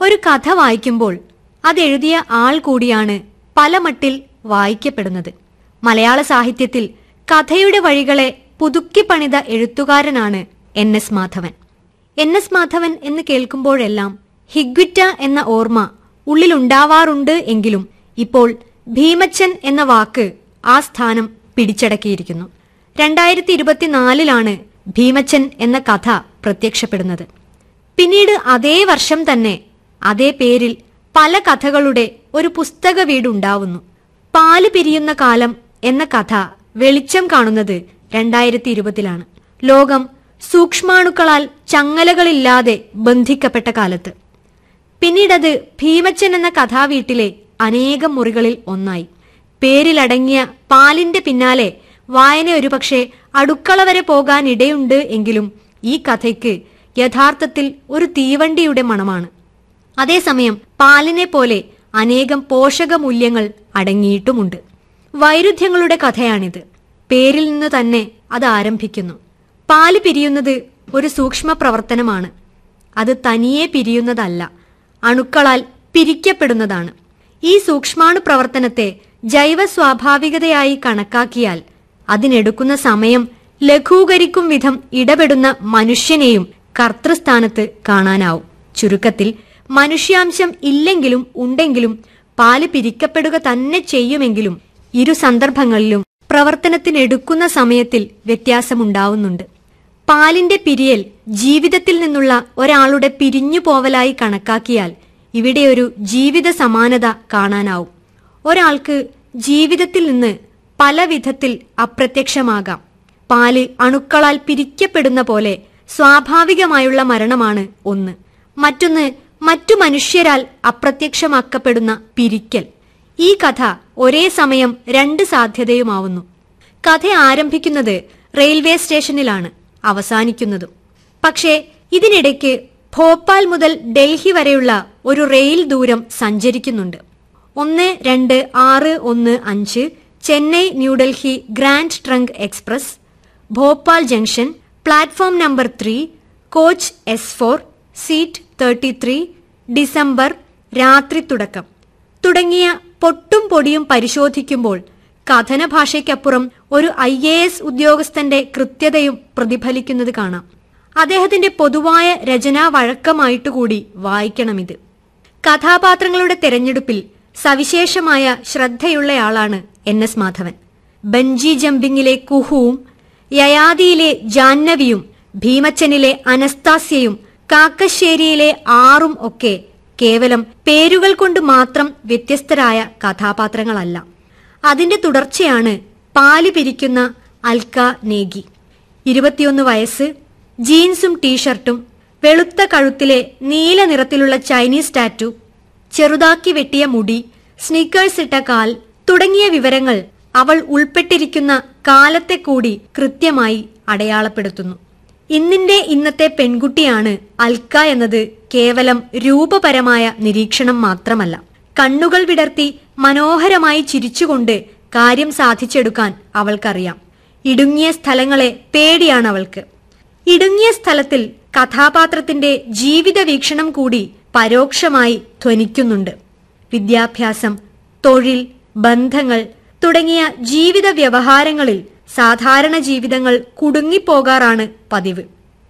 ഒരു കഥ വായിക്കുമ്പോൾ അതെഴുതിയ ആൾ കൂടിയാണ് പല മട്ടിൽ വായിക്കപ്പെടുന്നത് മലയാള സാഹിത്യത്തിൽ കഥയുടെ വഴികളെ പുതുക്കി പണിത എഴുത്തുകാരനാണ് N S Madhavan N S Madhavan എന്ന് കേൾക്കുമ്പോഴെല്ലാം ഹിഗ്വിറ്റ എന്ന ഓർമ്മ ഉള്ളിലുണ്ടാവാറുണ്ട് എങ്കിലും ഇപ്പോൾ ഭീമച്ചൻ എന്ന വാക്ക് ആ സ്ഥാനം പിടിച്ചടക്കിയിരിക്കുന്നു രണ്ടായിരത്തി ഇരുപത്തിനാലിലാണ് ഭീമച്ചൻ എന്ന കഥ പ്രത്യക്ഷപ്പെടുന്നത് പിന്നീട് അതേ വർഷം തന്നെ അതേ പേരിൽ പല കഥകളുടെ ഒരു പുസ്തക വീടുണ്ടാവുന്നു പാല് പിരിയുന്ന കാലം എന്ന കഥ വെളിച്ചം കാണുന്നത് രണ്ടായിരത്തി ഇരുപതിലാണ് ലോകം സൂക്ഷ്മാണുക്കളാൽ ചങ്ങലകളില്ലാതെ ബന്ധിക്കപ്പെട്ട കാലത്ത് പിന്നീടത് ഭീമച്ചൻ എന്ന കഥാവീട്ടിലെ അനേകം മുറികളിൽ ഒന്നായി പേരിലടങ്ങിയ പാലിന്റെ പിന്നാലെ വായന ഒരുപക്ഷെ അടുക്കള വരെ പോകാൻ ഇടയുണ്ട് എങ്കിലും ഈ കഥയ്ക്ക് യഥാർത്ഥത്തിൽ ഒരു തീവണ്ടിയുടെ മണമാണ് അതേസമയം പാലിനെ പോലെ അനേകം പോഷക മൂല്യങ്ങൾ അടങ്ങിയിട്ടുമുണ്ട് വൈരുദ്ധ്യങ്ങളുടെ കഥയാണിത് പേരിൽ നിന്ന് തന്നെ അത് ആരംഭിക്കുന്നു പാല് പിരിയുന്നത് ഒരു സൂക്ഷ്മ പ്രവർത്തനമാണ് അത് തനിയെ പിരിയുന്നതല്ല അണുക്കളാൽ പിരിക്കപ്പെടുന്നതാണ് ഈ സൂക്ഷ്മാണു പ്രവർത്തനത്തെ ജൈവ സ്വാഭാവികതയായി കണക്കാക്കിയാൽ അതിനെടുക്കുന്ന സമയം ലഘൂകരിക്കും വിധം ഇടപെടുന്ന മനുഷ്യനെയും കർത്തൃസ്ഥാനത്ത് കാണാനാവും ചുരുക്കത്തിൽ മനുഷ്യാംശം ഇല്ലെങ്കിലും ഉണ്ടെങ്കിലും പാല് പിരിക്കപ്പെടുക തന്നെ ചെയ്യുമെങ്കിലും ഇരു സന്ദർഭങ്ങളിലും പ്രവർത്തനത്തിനെടുക്കുന്ന സമയത്തിൽ വ്യത്യാസമുണ്ടാവുന്നുണ്ട് പാലിന്റെ പിരിയൽ ജീവിതത്തിൽ നിന്നുള്ള ഒരാളുടെ പിരിഞ്ഞു പോവലായി കണക്കാക്കിയാൽ ഇവിടെ ഒരു ജീവിത സമാനത കാണാനാവും ഒരാൾക്ക് ജീവിതത്തിൽ നിന്ന് പല വിധത്തിൽ അപ്രത്യക്ഷമാകാം പാല് അണുക്കളാൽ പിരിക്കപ്പെടുന്ന പോലെ സ്വാഭാവികമായുള്ള മരണമാണ് ഒന്ന് മറ്റൊന്ന് മറ്റു മനുഷ്യരാൽ അപ്രത്യക്ഷമാക്കപ്പെടുന്ന പിരിക്കൽ ഈ കഥ ഒരേ സമയം രണ്ട് സാധ്യതയുമാവുന്നു കഥ ആരംഭിക്കുന്നത് റെയിൽവേ സ്റ്റേഷനിലാണ് അവസാനിക്കുന്നതും പക്ഷേ ഇതിനിടയ്ക്ക് ഭോപ്പാൽ മുതൽ ഡൽഹി വരെയുള്ള ഒരു റെയിൽ ദൂരം സഞ്ചരിക്കുന്നുണ്ട് ഒന്ന് രണ്ട് ആറ് ഒന്ന് അഞ്ച് Chennai New Delhi grand trunk express Bhopal junction platform number three coach S four seat thirty three December രാത്രി തുടക്കം തുടങ്ങിയ പൊട്ടും പൊടിയും പരിശോധിക്കുമ്പോൾ കഥന ഭാഷയ്ക്കപ്പുറം ഒരു ഐ എ എസ് ഉദ്യോഗസ്ഥന്റെ കൃത്യതയും പ്രതിഫലിക്കുന്നത് കാണാം അദ്ദേഹത്തിന്റെ പൊതുവായ രചനാ വഴക്കമായിട്ടുകൂടി വായിക്കണമിത് കഥാപാത്രങ്ങളുടെ തെരഞ്ഞെടുപ്പിൽ സവിശേഷമായ ശ്രദ്ധയുള്ളയാളാണ് എൻ എസ് മാധവൻ ബഞ്ചി ജമ്പിങ്ങിലെ കുഹുവും യയാദിയിലെ ജാഹ്നവിയും ഭീമച്ചനിലെ അനസ്താസ്യയും കാക്കശ്ശേരിയിലെ ആറും ഒക്കെ കേവലം പേരുകൾ കൊണ്ട് മാത്രം വ്യത്യസ്തരായ കഥാപാത്രങ്ങളല്ല അതിന്റെ തുടർച്ചയാണ് പാല് പിരിക്കുന്ന അൽക്ക നേഗി ഇരുപത്തിയൊന്ന് വയസ്സ് ജീൻസും ടീഷർട്ടും വെളുത്ത കഴുത്തിലെ നീല നിറത്തിലുള്ള ചൈനീസ് ടാറ്റു ചെറുതാക്കി വെട്ടിയ മുടി സ്നീക്കേഴ്സ് ഇട്ട കാൽ തുടങ്ങിയ വിവരങ്ങൾ അവൾ ഉൾപ്പെട്ടിരിക്കുന്ന കാലത്തെ കൂടി കൃത്യമായി അടയാളപ്പെടുത്തുന്നു ഇന്നിന്റെ ഇന്നത്തെ പെൺകുട്ടിയാണ് അൽക്ക എന്നത് കേവലം രൂപപരമായ നിരീക്ഷണം മാത്രമല്ല കണ്ണുകൾ വിടർത്തി മനോഹരമായി ചിരിച്ചുകൊണ്ട് കാര്യം സാധിച്ചെടുക്കാൻ അവൾക്കറിയാം ഇടുങ്ങിയ സ്ഥലങ്ങളെ പേടിയാണ് അവൾക്ക് ഇടുങ്ങിയ സ്ഥലത്തിൽ കഥാപാത്രത്തിന്റെ ജീവിത വീക്ഷണം കൂടി പരോക്ഷമായി ധ്വനിക്കുന്നുണ്ട് വിദ്യാഭ്യാസം തൊഴിൽ ബന്ധങ്ങൾ തുടങ്ങിയ ജീവിത വ്യവഹാരങ്ങളിൽ സാധാരണ ജീവിതങ്ങൾ കുടുങ്ങിപ്പോകാറാണ് പതിവ്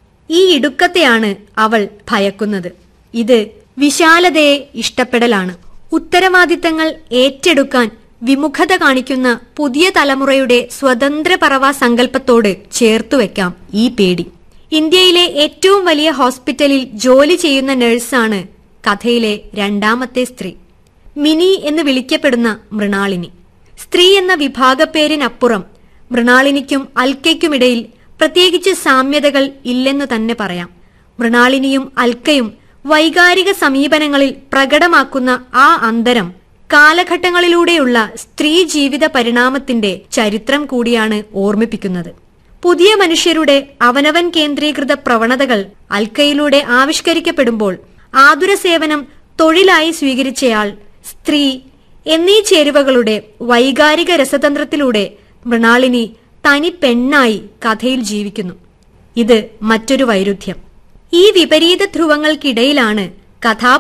ഈ ഇടുക്കത്തെയാണ് അവൾ ഭയക്കുന്നത് ഇത് വിശാലതയെ ഇഷ്ടപ്പെടലാണ് ഉത്തരവാദിത്തങ്ങൾ ഏറ്റെടുക്കാൻ വിമുഖത കാണിക്കുന്ന പുതിയ തലമുറയുടെ സ്വതന്ത്ര പറവ സങ്കല്പത്തോട് ചേർത്തുവെക്കാം ഈ പേടി ഇന്ത്യയിലെ ഏറ്റവും വലിയ ഹോസ്പിറ്റലിൽ ജോലി ചെയ്യുന്ന നഴ്സാണ് കഥയിലെ രണ്ടാമത്തെ സ്ത്രീ മിനി എന്ന് വിളിക്കപ്പെടുന്ന മൃണാളിനി സ്ത്രീ എന്ന വിഭാഗപ്പേരിനപ്പുറം മൃണാളിനിക്കും അൽക്കയ്ക്കുമിടയിൽ പ്രത്യേകിച്ച് സാമ്യതകൾ ഇല്ലെന്നു തന്നെ പറയാം മൃണാളിനിയും അൽക്കയും വൈകാരിക സമീപനങ്ങളിൽ പ്രകടമാക്കുന്ന ആ അന്തരം കാലഘട്ടങ്ങളിലൂടെയുള്ള സ്ത്രീ ജീവിത പരിണാമത്തിന്റെ ചരിത്രം കൂടിയാണ് ഓർമ്മിപ്പിക്കുന്നത് പുതിയ മനുഷ്യരുടെ അവനവൻ കേന്ദ്രീകൃത പ്രവണതകൾ അൽക്കയിലൂടെ ആവിഷ്കരിക്കപ്പെടുമ്പോൾ ആതുര സേവനം തൊഴിലായി സ്വീകരിച്ചയാൾ സ്ത്രീ എന്നീ ചേരുവകളുടെ വൈകാരിക രസതന്ത്രത്തിലൂടെ മൃണാളിനി തനി പെണ്ണായി കഥയിൽ ജീവിക്കുന്നു ഇത് മറ്റൊരു വൈരുദ്ധ്യം ഈ വിപരീത ധ്രുവങ്ങൾക്കിടയിലാണ് കഥാ